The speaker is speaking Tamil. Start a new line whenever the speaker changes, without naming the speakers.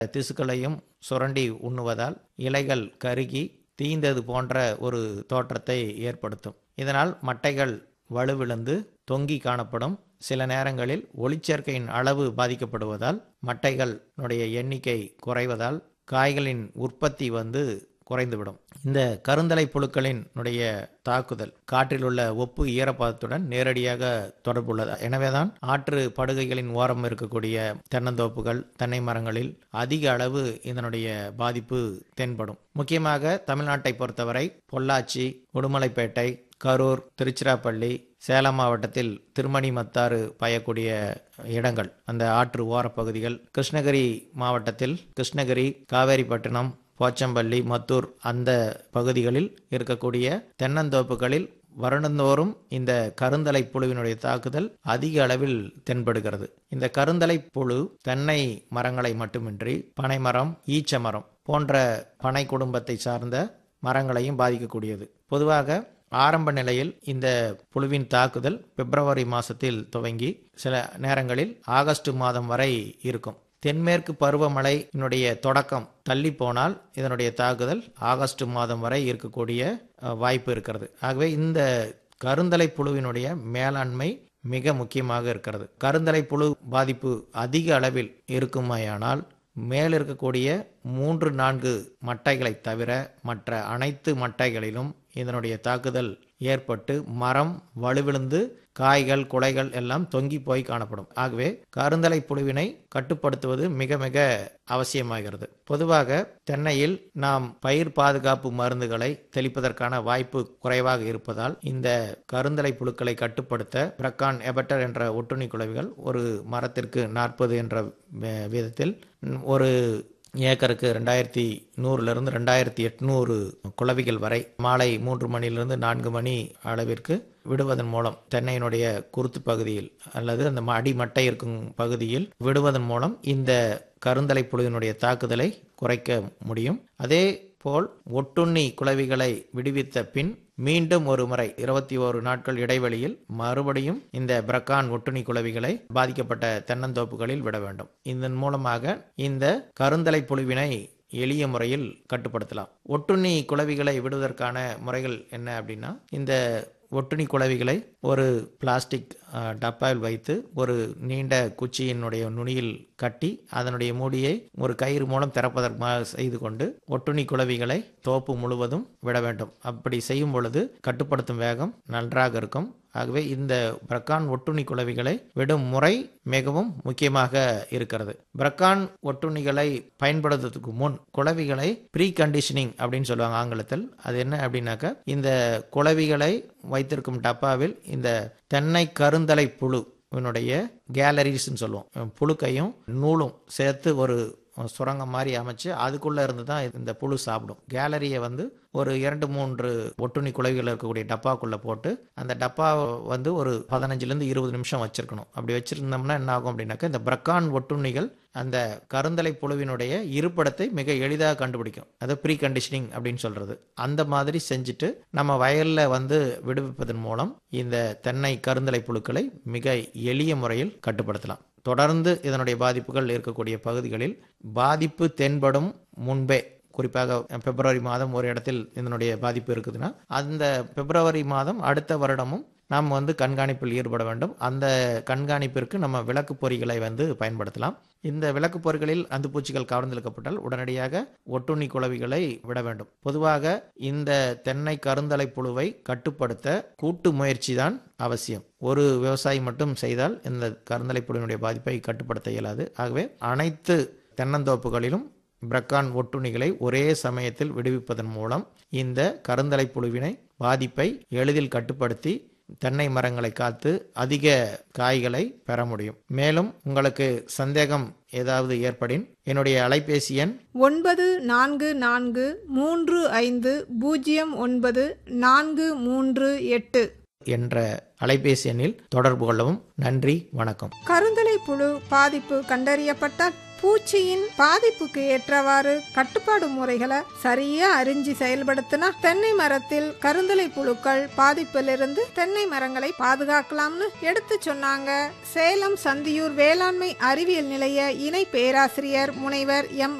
திசுக்களையும் சுரண்டி உண்ணுவதால் இலைகள் கருகி தீந்தது போன்ற ஒரு தோற்றத்தை ஏற்படுத்தும் இதனால் மட்டைகள் வலுவிழந்து தொங்கி காணப்படும் சில நேரங்களில் ஒளிச்சேர்க்கையின் அளவு பாதிக்கப்படுவதால் மட்டைகளுடைய எண்ணிக்கை குறைவதால் காய்களின் உற்பத்தி வந்து குறைந்துவிடும் இந்த கருந்தலை புழுக்களினுடைய தாக்குதல் காற்றில் உள்ள ஒப்பு ஈரப்பதத்துடன் நேரடியாக தொடர்புள்ளது எனவேதான் ஆற்று படுகைகளின் ஓரம் இருக்கக்கூடிய தென்னந்தோப்புகள் தென்னை மரங்களில் அதிக அளவு இதனுடைய பாதிப்பு தென்படும் முக்கியமாக தமிழ்நாட்டை பொறுத்தவரை பொள்ளாச்சி உடுமலைப்பேட்டை கரூர் திருச்சிராப்பள்ளி சேலம் மாவட்டத்தில் திருமணி மத்தாறு பாயக்கூடிய இடங்கள் அந்த ஆற்று ஓரப்பகுதிகள் கிருஷ்ணகிரி மாவட்டத்தில் கிருஷ்ணகிரி காவேரிப்பட்டினம் போச்சம்பள்ளி மத்தூர் அந்த பகுதிகளில் இருக்கக்கூடிய தென்னந்தோப்புகளில் வருடந்தோறும் இந்த கருந்தலை புழுவினுடைய தாக்குதல் அதிக அளவில் தென்படுகிறது இந்த கருந்தலை புழு தென்னை மரங்களை மட்டுமின்றி பனைமரம் ஈச்ச மரம் போன்ற பனை குடும்பத்தை சார்ந்த மரங்களையும் பாதிக்கக்கூடியது பொதுவாக ஆரம்ப நிலையில் இந்த புழுவின் தாக்குதல் பிப்ரவரி மாதத்தில் துவங்கி சில நேரங்களில் ஆகஸ்ட் மாதம் வரை இருக்கும் தென்மேற்கு பருவமழையினுடைய தொடக்கம் தள்ளி போனால் இதனுடைய தாக்குதல் ஆகஸ்ட் மாதம் வரை இருக்கக்கூடிய வாய்ப்பு இருக்கிறது ஆகவே இந்த கருந்தலை புழுவினுடைய மேலாண்மை மிக முக்கியமாக இருக்கிறது கருந்தலை புழு பாதிப்பு அதிக அளவில் இருக்குமாயானால் மேல் இருக்கக்கூடிய மூன்று நான்கு மட்டைகளை தவிர மற்ற அனைத்து மட்டைகளிலும் இதனுடைய தாக்குதல் ஏற்பட்டு மரம் வலுவிழுந்து காய்கள் குலைகள் எல்லாம் தொங்கி போய் காணப்படும் ஆகவே கருந்தலை புழுவினை கட்டுப்படுத்துவது மிக மிக அவசியமாகிறது பொதுவாக தென்னையில் நாம் பயிர் பாதுகாப்பு மருந்துகளை தெளிப்பதற்கான வாய்ப்பு குறைவாக இருப்பதால் இந்த கருந்தலை புழுக்களை கட்டுப்படுத்த பிரக்கான் எபட்டர் என்ற ஒட்டுண்ணி குழவிகள் ஒரு மரத்திற்கு நாற்பது என்ற விதத்தில் ஒரு ஏக்கருக்கு ரெண்டாயிரத்தி நூறுலேருந்து ரெண்டாயிரத்தி எட்நூறு குளவிகள் வரை மாலை மூன்று மணிலிருந்து நான்கு மணி அளவிற்கு விடுவதன் மூலம் தென்னையினுடைய குருத்து பகுதியில் அல்லது அந்த அடிமட்டை இருக்கும் பகுதியில் விடுவதன் மூலம் இந்த கருந்தலை புழுவினுடைய தாக்குதலை குறைக்க முடியும் அதே போல் ஒட்டுண்ணி குளவிகளை விடுவித்த பின் மீண்டும் ஒரு முறை இருபத்தி ஓரு நாட்கள் இடைவெளியில் மறுபடியும் இந்த பிரக்கான் ஒட்டுண்ணி குளவிகளை பாதிக்கப்பட்ட தென்னந்தோப்புகளில் விட வேண்டும் இதன் மூலமாக இந்த கருந்தலை புழுவினை எளிய முறையில் கட்டுப்படுத்தலாம் ஒட்டுண்ணி குளவிகளை விடுவதற்கான முறைகள் என்ன அப்படின்னா இந்த ஒட்டுணி குளவிகளை ஒரு பிளாஸ்டிக் டப்பாவில் வைத்து ஒரு நீண்ட குச்சியினுடைய நுனியில் கட்டி அதனுடைய மூடியை ஒரு கயிறு மூலம் திறப்பதற்கு செய்து கொண்டு ஒட்டுணி குளவிகளை தோப்பு முழுவதும் விட வேண்டும் அப்படி செய்யும் பொழுது கட்டுப்படுத்தும் வேகம் நன்றாக இருக்கும் ஆகவே இந்த பிரக்கான் ஒட்டுண்ணி குளவிகளை விடும் முறை மிகவும் முக்கியமாக இருக்கிறது பிரக்கான் ஒட்டுண்ணிகளை பயன்படுத்துவதற்கு முன் குளவிகளை ப்ரீ கண்டிஷனிங் அப்படின்னு சொல்லுவாங்க ஆங்கிலத்தில் அது என்ன அப்படின்னாக்கா இந்த குளவிகளை வைத்திருக்கும் டப்பாவில் இந்த தென்னை கருந்தலை புழு இவனுடைய கேலரிஸ்ன்னு சொல்லுவோம் புழுக்கையும் நூலும் சேர்த்து ஒரு சுரங்கம் மாதிரி அமைச்சு அதுக்குள்ளே இருந்து தான் இந்த புழு சாப்பிடும் கேலரியை வந்து ஒரு இரண்டு மூன்று ஒட்டுண்ணி குழவிகள் இருக்கக்கூடிய டப்பாக்குள்ளே போட்டு அந்த டப்பாவை வந்து ஒரு பதினஞ்சுலேருந்து இருபது நிமிஷம் வச்சிருக்கணும் அப்படி வச்சுருந்தோம்னா என்ன ஆகும் அப்படின்னாக்கா இந்த பிரக்கான் ஒட்டுண்ணிகள் அந்த கருந்தலை புழுவினுடைய இருப்பிடத்தை மிக எளிதாக கண்டுபிடிக்கும் அதை ப்ரீ கண்டிஷனிங் அப்படின்னு சொல்கிறது அந்த மாதிரி செஞ்சுட்டு நம்ம வயலில் வந்து விடுவிப்பதன் மூலம் இந்த தென்னை கருந்தலை புழுக்களை மிக எளிய முறையில் கட்டுப்படுத்தலாம் தொடர்ந்து இதனுடைய பாதிப்புகள் இருக்கக்கூடிய பகுதிகளில் பாதிப்பு தென்படும் முன்பே குறிப்பாக பிப்ரவரி மாதம் ஒரு இடத்தில் இதனுடைய பாதிப்பு இருக்குதுன்னா அந்த பிப்ரவரி மாதம் அடுத்த வருடமும் நாம் வந்து கண்காணிப்பில் ஈடுபட வேண்டும் அந்த கண்காணிப்பிற்கு நம்ம விளக்கு பொறிகளை வந்து பயன்படுத்தலாம் இந்த விளக்கு பொறிகளில் அந்த பூச்சிகள் கவர்ந்தெழுக்கப்பட்டால் உடனடியாக ஒட்டுண்ணி குளவிகளை விட வேண்டும் பொதுவாக இந்த தென்னை கருந்தலை புழுவை கட்டுப்படுத்த கூட்டு முயற்சி தான் அவசியம் ஒரு விவசாயி மட்டும் செய்தால் இந்த கருந்தலை புழுவினுடைய பாதிப்பை கட்டுப்படுத்த இயலாது ஆகவே அனைத்து தென்னந்தோப்புகளிலும் பிரக்கான் ஒட்டுண்ணிகளை ஒரே சமயத்தில் விடுவிப்பதன் மூலம் இந்த கருந்தலை புழுவினை பாதிப்பை எளிதில் கட்டுப்படுத்தி தென்னை மரங்களை காத்து அதிக காய்களை பெற முடியும் மேலும் உங்களுக்கு சந்தேகம் ஏதாவது ஏற்படின் என்னுடைய அலைபேசி எண்
ஒன்பது நான்கு நான்கு மூன்று ஐந்து பூஜ்ஜியம் ஒன்பது நான்கு மூன்று எட்டு
என்ற அலைபேசி எண்ணில் தொடர்பு கொள்ளவும் நன்றி வணக்கம்
கருந்தலை புழு பாதிப்பு கண்டறியப்பட்டால் பூச்சியின் பாதிப்புக்கு ஏற்றவாறு கட்டுப்பாடு முறைகளை சரியா அறிஞ்சு செயல்படுத்தினா தென்னை மரத்தில் கருந்தலை புழுக்கள் பாதிப்பிலிருந்து தென்னை மரங்களை பாதுகாக்கலாம்னு எடுத்து சொன்னாங்க சேலம் சந்தியூர் வேளாண்மை அறிவியல் நிலைய இணை பேராசிரியர் முனைவர் எம்